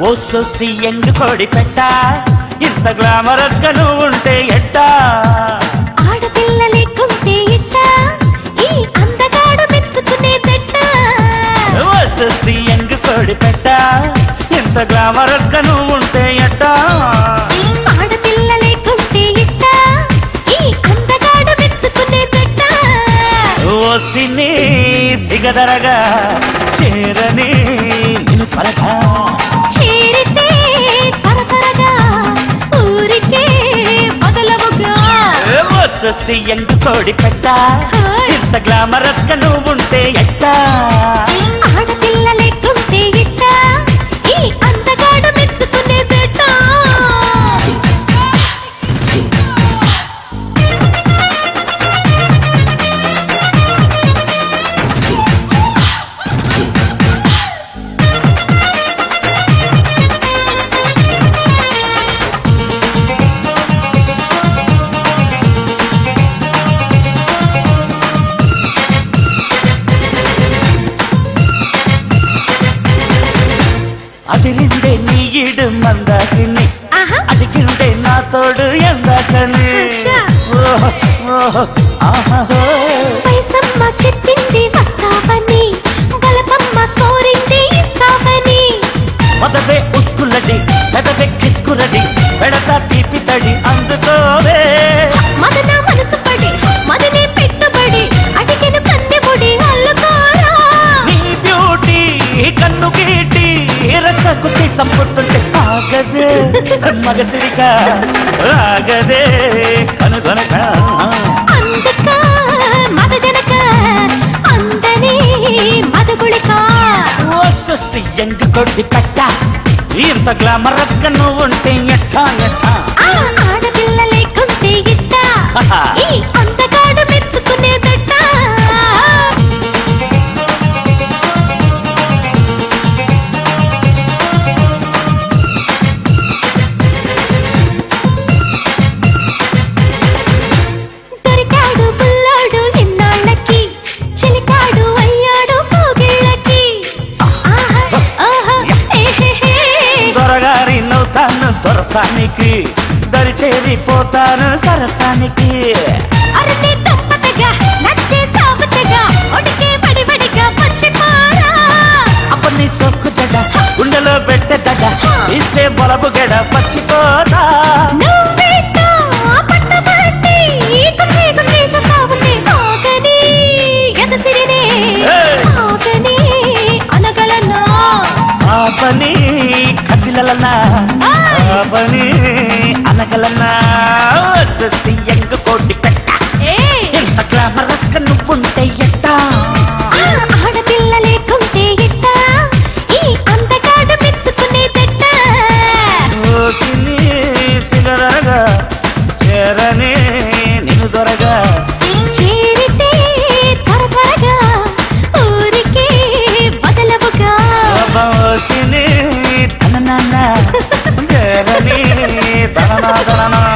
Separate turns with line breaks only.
ఓ సొసి ఎండు కోడి పెట్ట ఇంత గ్లామరస్ గా నువ్వు ఉంటే ఎట్టా
ఆడపిల్ల లేకుంటే ఇట్ట ఈ అందగాడు మెచ్చుకునే పెట్ట
ఓ సొసి ఎండు కోడి పెట్ట ఇంత గ్లామరస్ గా నువ్వు ఉంటే ఎట్టా
ఆడపిల్ల లేకుంటే ఇట్ట ఈ అందగాడు మెచ్చుకునే పెట్ట
ఓసిని సిగదరగా చేరని నిన్ను పరగా
చేరితే తరతరగా ఊరికే మొదలవుగా
ఓ సొసి ఎండు కోడి పెట్ట
హాయ్.
ఇంత గ్లామరస్ గా నువ్వు ఉంటే ఎట్టా
ఆడపిల్ల లేకుంటే ఇట్ట ఈ అందగాడు మెచ్చుకునే పెట్ట
అదిరిండే నీ ఈడు మందాకిని
ఆహా
అడిగిండే నా తోడు ఎందాకని
అచ్చా.
ఓహో, ఓహో, ఆహాహో.
పైసమ్మ చెప్పింది వస్తావని బలపమ్మ కోరింది ఇస్తావని
మొదటే ఉస్కులడి పెదవే కిస్కులడి పెడతా తీపి తడి అందుకోవే
మదన మనసు పడి మదనే పెట్టుబడి అడిగిన కన్నెముడి అల్లుకోరా
నీ బ్యూటీ కన్ను గీటి రక్కకుట్టి సంపుతుంటే ఆగదే మగసిరిక ఆగదే కనుగొనక
అందుక మద జనక అందని మదగుళిక
ఓ సుస్సి ఎండు కొద్ది పెట్ట ఇంత గ్లామరస్ గా నువ్వు ఉంటే ఎట్టా ఎట్టా
ఆ ఆడపిల్ల లేకుంటే ఇట్ట ఈ అందగాడు మెచ్చుకునేదట దొరికాడు పుల్లాడు ఎన్నాళ్ళకి చిలికాడు అయ్యాడు కోగిళ్ళకి ఆహా, ఆహా, ఏహేహే.
దొరగారి నవ్వుతాను దొరసానికి దరిచేరిపోతాను సరసానికి
అరటి దుప్పటగా, నచ్చే సామెతగా, ఒడికే బడిబడిగా వచ్చిపోరా.
అప్పని సొక్కు జడ గుండెలో పెట్టెదడ ఇస్తే బొలపు గడ పచ్చిపోతా
నువ్వేటో పట్టబట్టి, గుచ్చి గుచ్చి చూస్తావులే. ఆగని, ఎదసిరినే,
ఏయ్!
ఆగని, అనగలనా?
ఆ పని కదిలలనా ఆ పని అనగలనా వచ్చేసి ఎంగు కోటి పెట్ట
ఏయ్!
ఎంత గ్లామరస్ గా నువ్వుంటే ఎట్టా
ఆ ఆడపిల్ల లేకుంటే ఇట్ట, ఈ అందగాడు మెచ్చుకునేదట.
ఓసిని సిగరగా చేరని నిన్ను దొరగా
చేరితే త్వరత్వరగా ఊరికే బదలవుగా
ఓసిని తన నాన్న చేరని తన నా తన నా